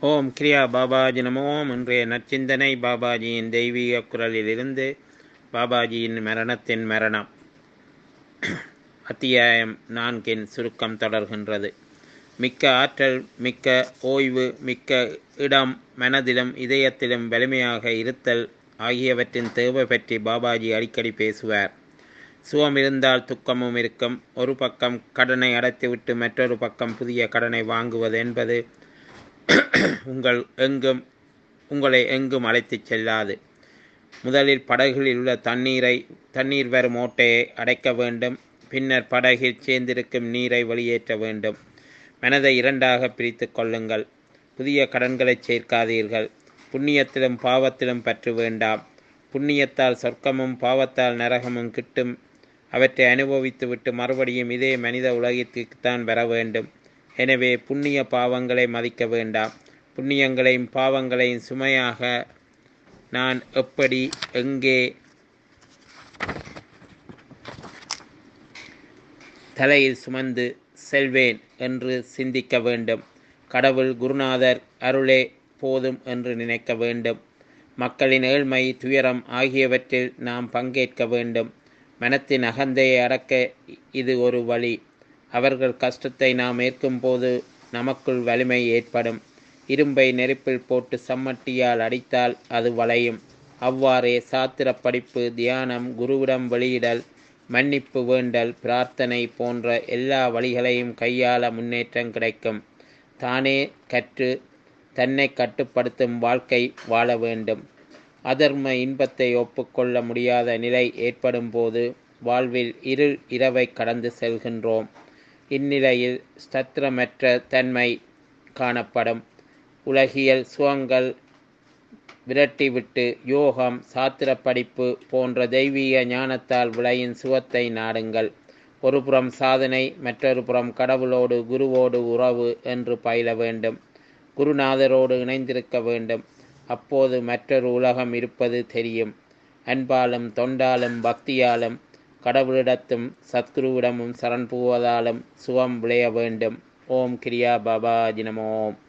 ஓம் கிரியா பாபாஜி நமோம் இன்றைய நற்சிந்தனை பாபாஜியின் தெய்வீக குரலிலிருந்து பாபாஜியின் மரணத்தின் மரணம் அத்தியாயம் நான்கின் சுருக்கம் தொடர்கின்றது மிக்க ஆற்றல் மிக்க ஓய்வு மிக்க இடம் மனதிலும் இதயத்திலும் வலிமையாக இருத்தல் ஆகியவற்றின் தேவை பற்றி பாபாஜி அடிக்கடி பேசுவார் சுகம் இருந்தால் துக்கமும் இருக்கும் ஒரு பக்கம் கடனை அடைத்துவிட்டு மற்றொரு பக்கம் புதிய கடனை வாங்குவது என்பது உங்கள் எங்கும் உங்களை எங்கும் அழைத்துச் செல்லாது முதலில் படகுகளில் உள்ள தண்ணீரை தண்ணீர் வரும் ஓட்டையை அடைக்க வேண்டும் பின்னர் படகில் சேர்ந்திருக்கும் நீரை வெளியேற்ற வேண்டும் மனதை இரண்டாக பிரித்து கொள்ளுங்கள் புதிய கடன்களை சேர்க்காதீர்கள் புண்ணியத்திலும் பாவத்திலும் பற்று வேண்டாம் புண்ணியத்தால் சொர்க்கமும் பாவத்தால் நரகமும் கிட்டும் அவற்றை அனுபவித்துவிட்டு மறுபடியும் இதே மனித உலகத்திற்குத்தான் வர வேண்டும் எனவே புண்ணிய பாவங்களை மதிக்க வேண்டாம் புண்ணியங்களையும் பாவங்களையும் சுமையாக நான் எப்படி எங்கே தலையில் சுமந்து செல்வேன் என்று சிந்திக்க வேண்டும் கடவுள் குருநாதர் அருளே போதும் என்று நினைக்க வேண்டும் மக்களின் ஏழ்மை துயரம் ஆகியவற்றில் நாம் பங்கேற்க வேண்டும் மனத்தின் அகந்தையை அடக்க இது ஒரு வழி அவர்கள் கஷ்டத்தை நாம் ஏற்கும்போது நமக்குள் வலிமை ஏற்படும் இரும்பை நெருப்பில் போட்டு சம்மட்டியால் அடித்தால் அது வளையும் அவ்வாறே சாத்திர படிப்பு தியானம் குருவிடம் வெளியிடல் மன்னிப்பு வேண்டல் பிரார்த்தனை போன்ற எல்லா வழிகளையும் கையாள முன்னேற்றம் கிடைக்கும் தானே கற்று தன்னை கட்டுப்படுத்தும் வாழ்க்கை வாழ வேண்டும் அதர்ம இன்பத்தை ஒப்புக்கொள்ள முடியாத நிலை ஏற்படும் போது வாழ்வில் இருள் இரவை கடந்து செல்கின்றோம் இந்நிலையில் ஸ்தத்திரமற்ற தன்மை காணப்படும் உலகியல் சுகங்கள் விரட்டிவிட்டு யோகம் சாத்திர படிப்பு போன்ற தெய்வீக ஞானத்தால் விளையும் சுகத்தை நாடுங்கள் ஒரு புறம் சாதனை மற்றொரு புறம் கடவுளோடு குருவோடு உறவு என்று பயில வேண்டும் குருநாதரோடு இணைந்திருக்க வேண்டும் அப்போது மற்றொரு உலகம் இருப்பது தெரியும் அன்பாலும் தொண்டாலும் பக்தியாலும் கடவுளிடத்தும் சத்குருவிடமும் சரண் புகுவதாலும் சுகம் விளைய வேண்டும் ஓம் கிரியா பாபா ஜினமோம்